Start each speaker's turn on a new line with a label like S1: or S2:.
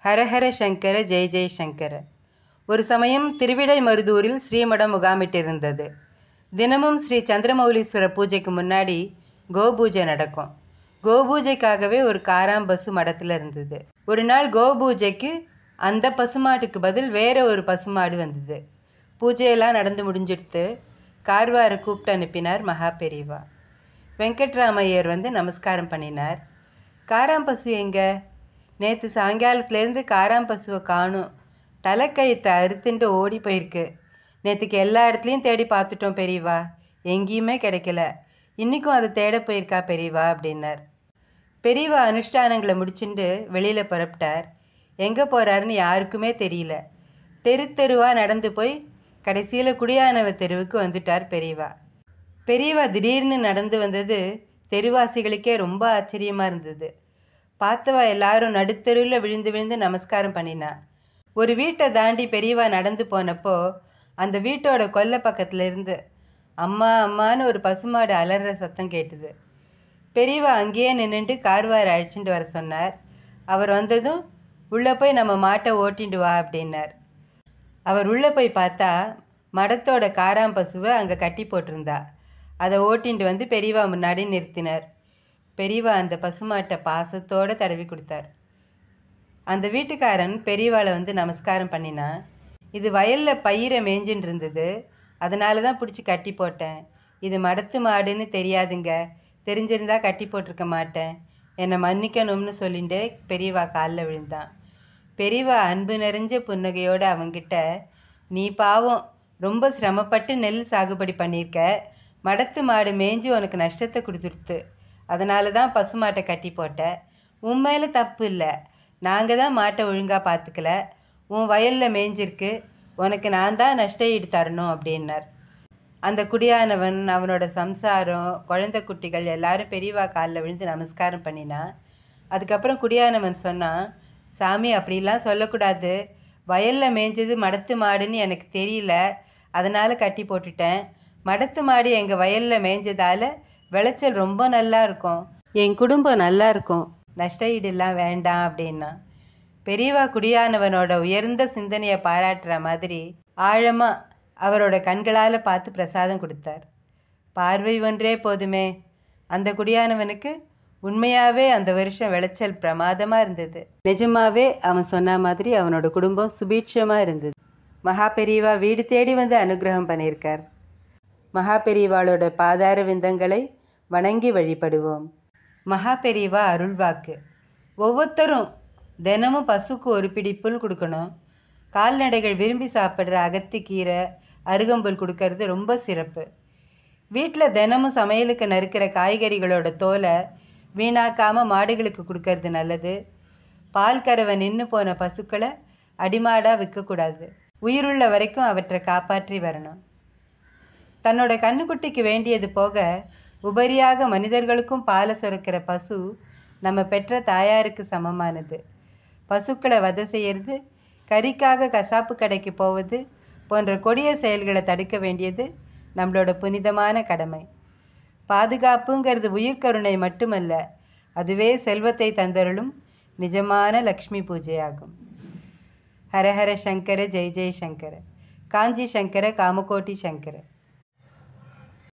S1: ஹரஹர சங்கர ஜெய ஜெய சங்கர ஒரு சமயம் திருவிடை மருதூரில் ஸ்ரீமடம் முகாமிட்டிருந்தது தினமும் ஸ்ரீ சந்திரமௌலீஸ்வர பூஜைக்கு முன்னாடி கோபூஜை நடக்கும் கோபூஜைக்காகவே ஒரு காராம்பசு மடத்தில் இருந்தது ஒரு நாள் கோபூஜைக்கு அந்த பசுமாட்டுக்கு பதில் வேற ஒரு பசுமாடு வந்தது பூஜையெல்லாம் நடந்து முடிஞ்சிடுத்து கார்வாரை கூப்பிட்டு அனுப்பினார் மகா பெரியவா வெங்கட்ராமையர் வந்து நமஸ்காரம் பண்ணினார் காராம்பசு எங்க நேற்று சாயங்காலத்துலேருந்து காராம்பசுவை காணும் தலைக்கயித்தை அறுத்துட்டு ஓடி போயிருக்கு நேற்றுக்கு எல்லா இடத்துலையும் தேடி பார்த்துட்டோம் பெரியவா எங்கேயுமே கிடைக்கல இன்றைக்கும் அதை தேட போயிருக்கா பெரியவா அப்படின்னார் பெரியவா அனுஷ்டானங்களை முடிச்சுட்டு வெளியில் புறப்பட்டார் எங்கே போகிறாருன்னு யாருக்குமே தெரியல தெரு தெருவாக நடந்து போய் கடைசியில் குடியானவ தெருவுக்கு வந்துட்டார் பெரியவா பெரியவா திடீர்னு நடந்து வந்தது தெருவாசிகளுக்கே ரொம்ப ஆச்சரியமாக இருந்தது பார்த்தவா எல்லாரும் நடுத்தெருவில் விழுந்து விழுந்து நமஸ்காரம் பண்ணினா ஒரு வீட்டை தாண்டி பெரியவா நடந்து போனப்போ அந்த வீட்டோட கொல்லை பக்கத்துல இருந்து அம்மா அம்மான்னு ஒரு பசுமாடு அலற சத்தம் கேட்டுது பெரியவா அங்கேயே நின்றுட்டு கார்வார் அழைச்சிட்டு வர சொன்னார் அவர் வந்ததும் உள்ளே போய் நம்ம மாட்டை ஓட்டிட்டு வா அப்படின்னார் அவர் உள்ளே போய் பார்த்தா மடத்தோட காராம்பசுவை அங்கே கட்டி போட்டிருந்தா அதை ஓட்டிட்டு வந்து பெரியவா முன்னாடி நிறுத்தினார் பெரியவா அந்த பசுமாட்டை பாசத்தோடு தடவி கொடுத்தார் அந்த வீட்டுக்காரன் பெரியவாளை வந்து நமஸ்காரம் பண்ணினா இது வயலில் பயிரை மேய்ஞ்சின்னு இருந்தது அதனால தான் பிடிச்சி கட்டி போட்டேன் இது மடத்து மாடுன்னு தெரியாதுங்க தெரிஞ்சிருந்தா கட்டி போட்டிருக்க மாட்டேன் என்னை மன்னிக்கணும்னு சொல்லிட்டு பெரியவா காலில் விழுந்தான் பெரியவா அன்பு நிறைஞ்ச புன்னகையோடு அவங்கிட்ட நீ பாவம் ரொம்ப சிரமப்பட்டு நெல் சாகுபடி பண்ணியிருக்க மடத்து மாடு மேய்ஞ்சி உனக்கு நஷ்டத்தை கொடுத்துருத்து அதனால தான் பசுமாட்டை கட்டி போட்ட உன் மேலே தப்பு இல்லை நாங்கள் தான் மாட்டை ஒழுங்காக பார்த்துக்கல உன் வயலில் மேய்ஞ்சிருக்கு உனக்கு நான் தான் நஷ்ட ஈடு தரணும் அப்படின்னார் அந்த குடியானவன் அவனோட சம்சாரம் குழந்தை குட்டிகள் எல்லாரும் பெரியவா காலில் விழுந்து நமஸ்காரம் பண்ணினா அதுக்கப்புறம் குடியானவன் சொன்னான் சாமி அப்படிலாம் சொல்லக்கூடாது வயலில் மேய்ஞ்சது மடத்து மாடுன்னு எனக்கு தெரியல அதனால் கட்டி போட்டுட்டேன் மடத்து மாடு எங்கள் வயலில் மேய்ஞ்சதால் விளைச்சல் ரொம்ப நல்லா இருக்கும் என் குடும்பம் நல்லா இருக்கும் நஷ்ட ஈடுலாம் வேண்டாம் அப்படின்னா பெரியவா குடியானவனோட உயர்ந்த சிந்தனையை பாராட்டுற மாதிரி ஆழமாக அவரோட கண்களால் பார்த்து பிரசாதம் கொடுத்தார் பார்வை ஒன்றே போதுமே அந்த குடியானவனுக்கு உண்மையாகவே அந்த வருஷம் விளைச்சல் பிரமாதமாக இருந்தது நிஜமாவே அவன் சொன்ன மாதிரி அவனோட குடும்பம் சுபீட்சமாக இருந்தது மகா பெரியவா வீடு தேடி வந்து அனுகிரகம் பண்ணியிருக்கார் மகா பெரியவாளோட பாதார விந்தங்களை வணங்கி வழிபடுவோம் மகா பெரியவா அருள்வாக்கு ஒவ்வொருத்தரும் தினமும் பசுக்கு ஒரு பிடி புல் கொடுக்கணும் கால்நடைகள் விரும்பி சாப்பிட்ற அகத்திக்கீரை அருகம்புல் கொடுக்கறது ரொம்ப சிறப்பு வீட்டில் தினமும் சமையலுக்கு நறுக்கிற காய்கறிகளோட தோலை வீணாக்காமல் மாடுகளுக்கு கொடுக்கறது நல்லது பால் கறவை நின்று போன பசுக்களை அடிமாடாக விற்கக்கூடாது உயிருள்ள வரைக்கும் அவற்றை காப்பாற்றி வரணும் தன்னோட கண்ணுக்குட்டிக்கு வேண்டியது போக உபரியாக மனிதர்களுக்கும் பாலை சுரக்கிற பசு நம்ம பெற்ற தாயாருக்கு சமமானது பசுக்களை வதை செய்யறது கறிக்காக கசாப்பு கடைக்கு போவது போன்ற கொடிய செயல்களை தடுக்க வேண்டியது நம்மளோட புனிதமான கடமை பாதுகாப்புங்கிறது உயிர்கருணை மட்டுமல்ல அதுவே செல்வத்தை தந்தருளும் நிஜமான லக்ஷ்மி பூஜையாகும் ஹரஹர சங்கர ஜெய் ஜெய் சங்கர காஞ்சி சங்கர காமகோட்டி சங்கர